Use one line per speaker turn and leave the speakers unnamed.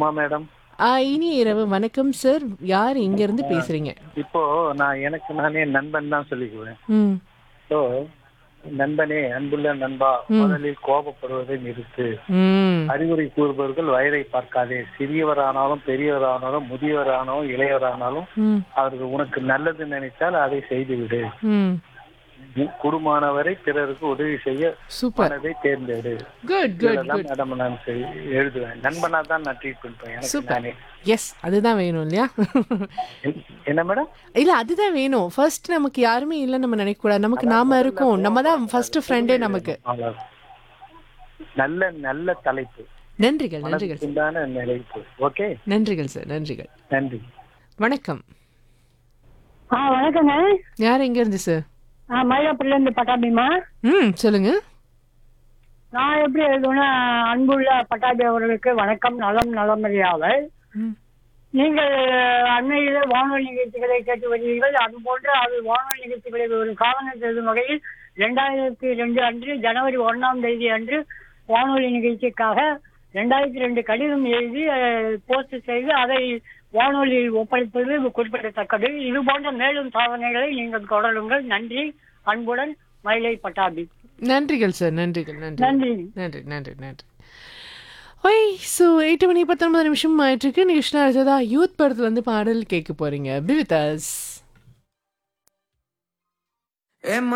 Uma madam
ஆ, இனிய இரவு வணக்கம் சார் யார் இங்க இருந்து பேசுறீங்க
இப்போ நான் எனக்கு நானே நண்பன் தான் சொல்லிக்குவேன்
ம்
ஸோ நண்பனே அன்புள்ள நண்பா முதலில் கோபப்படுவதை நிறுத்து
ம்
அறிவுரை கூறுபவர்கள் வயதை பார்க்காதே சிறியவரானாலும் பெரியவரானாலும் முதியவரானாலும் இளையவரானாலும்
ம்
அவர்கள் உனக்கு நல்லது நினைத்தால் அதை செய்துவிடு
ம்
நீ குடும்பமானவரை பிறருக்கு உதவி செய்ய
சூப்பர்
மனதை தேர்ந்தெடு
குட் குட்
இதுலதான்
குட்
மேடம் நான் செய்- எழுதுவேன் நண்பனா தான் நான் ட்ரீட் பண்ணுவேன் எனக்கு
சூப்பர்
நானே
எஸ் அதுதான் வேணும் இல்லையா
என்- என்ன மேடம்
இல்ல அதுதான் வேணும் ஃபர்ஸ்ட் நமக்கு யாருமே இல்ல நம்ம நினைக்க கூடாது நமக்கு நாம இருக்கோம் நம்ம தான் ஃபர்ஸ்ட் ஃப்ரெண்டே நமக்கு
அவ்வளவுதான். நல்ல நல்ல தலைப்பு
நன்றிகள் நன்றிகள் சார்
உண்டான நிலைப்பு ஓகே
நன்றிகள் சார் நன்றிகள்
நன்றி
வணக்கம்
ஆ வணக்கங்க
யார் எங்க இருந்து சார்
ஆ மயிலாப்பூர்ல இருந்து பட்டாபிமா
ம் சொல்லுங்க
நான் எப்படி எழுதுவேன்னா அன்புள்ள பட்டாபி அவர்களுக்கு வணக்கம் நலம் நலமறியாவை
ம்
நீங்கள் அண்மையில வானொலி நிகழ்ச்சிகளை கேட்டு வருவீர்கள் அது போன்ற அது வானொலி நிகழ்ச்சிகளை ஒரு காரணம் எழுதும் வகையில் இரண்டாயிரத்தி ரெண்டு அன்று ஜனவரி ஒண்ணாம் தேதி அன்று வானொலி நிகழ்ச்சிக்காக ரெண்டாயிரத்தி ரெண்டு கடிதம் எழுதி போஸ்ட் செய்து அதை வானொலியில் ஒப்படைப்பது குறிப்பிடத்தக்கது இது போன்ற மேலும் சாதனைகளை நீங்கள் தொடருங்கள் நன்றி அன்புடன் மயிலை பட்டாபி
நன்றிகள் சார் நன்றிகள் நன்றி
நன்றி
நன்றி நன்றி நன்றி ஒய் ஸோ எட்டு மணி பத்தொன்பது நிமிஷம் ஆயிட்டுருக்கு நிகழ்ச்சியில் அடுத்ததா யூத் படத்துல இருந்து பாடல் கேட்க போறீங்க பி வித் அஸ்